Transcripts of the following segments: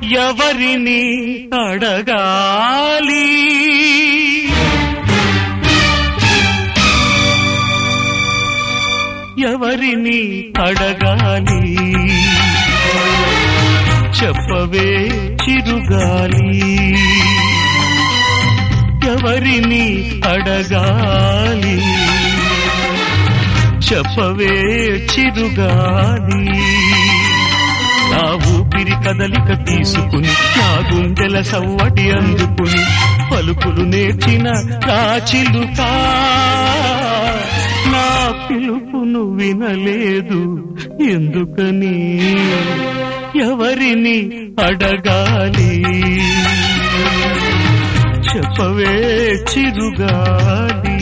ఎవరిని అడగాలి ఎవరిని అడగాలి చెప్పవే చిరుగాలి ఎవరిని అడగాలి చెప్పవే చిరుగాలి నా ఊపిరి కదలిక తీసుకుని నా గుండెల సవ్వడి అందుకుని పలుకులు నేర్చిన రాచిలుక నా పిలుపును వినలేదు ఎందుకని ఎవరిని అడగాలి చెప్పవే చిరుగాలి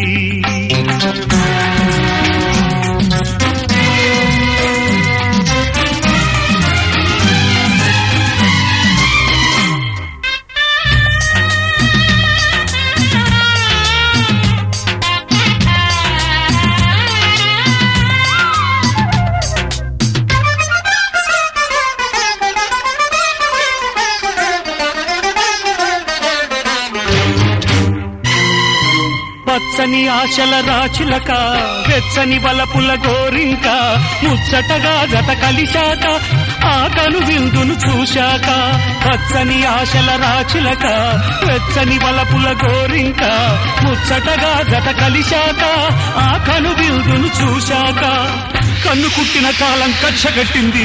పచ్చని ఆశల రాచిలక వెచ్చని వలపుల గోరింక ముచ్చటగా జత కలిశాక ఆకను విందును చూశాక పచ్చని ఆశల రాచిలక వెచ్చని వలపుల గోరింక ముచ్చటగా జత కలిశాక ఆకను విందును చూశాక కన్ను కుట్టిన కాలం కచ్చగట్టింది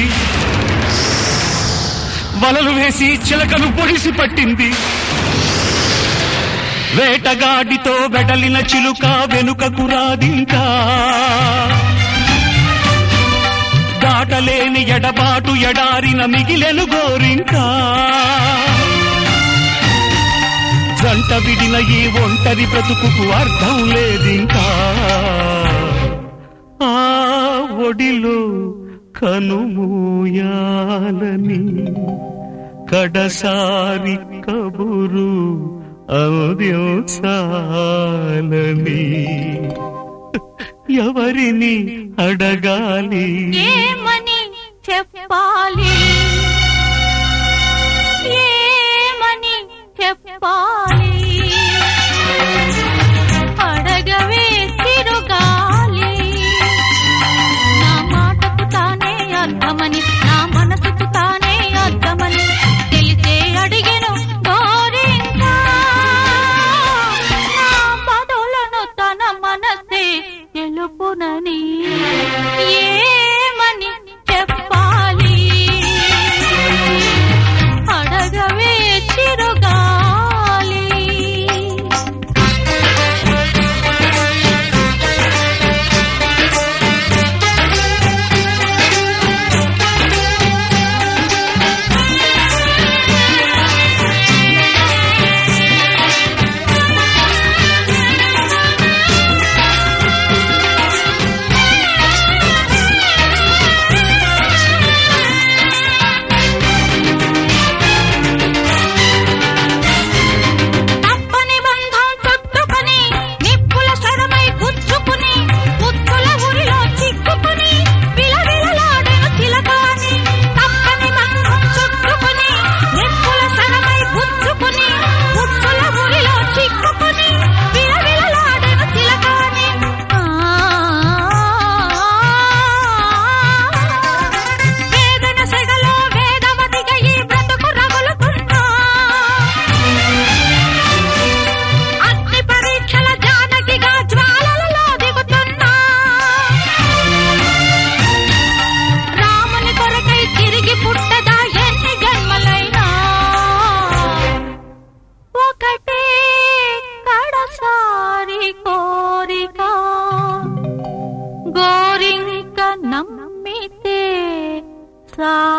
వలలు వేసి చిలకను పొడిసి పట్టింది వేటగాడితో వెడలిన చిలుక వెనుకకు రాదింకా దాటలేని ఎడబాటు ఎడారిన మిగిలెను గోరింకా జంట విడిన ఈ ఒంటరి బ్రతుకుకు అర్థం లేదింకా ఆ ఒడిలో కనుమూయాలని కడసారి కబురు అందించాలని ఎవరిని అడగాలి ఏమని చెప్పాలి ఏమని చెప్పాలి అడగవే తిరుగాలి నా మాటకు తానే అర్థమని నా మనసుకు తానే అర్థమని తెలిసే అడిగెను గోరింకా నా పదులను తన మనసే తెలుపునని ఏమని చెప్పాలి అడగవే చిరుగాలి తప్పని బంధం చుట్టుకొని నిప్పుల సరమై గుచ్చుకుని ఉత్తుల ఉరిలో చిక్కుకుని విలవిలలాడెను చిలకాని తప్పని బంధం చుట్టుకొని నిప్పుల సరమై గుచ్చుకుని ఉత్తుల ఉరిలో చిక్కుకుని విలవిలలాడెను చిలకాని వేదన సెగలో వేదవతిగా ఈ బ్రతుకు రగులుతున్నా అగ్ని పరీక్షల జానకిగా జ్వాలలలో దిగుతున్నా రాముని కొరకై తిరిగి పుట్టదా ఎన్ని జన్మలైనా ఒకటే కడసారి కోరిక గోరింక నమ్మితే సా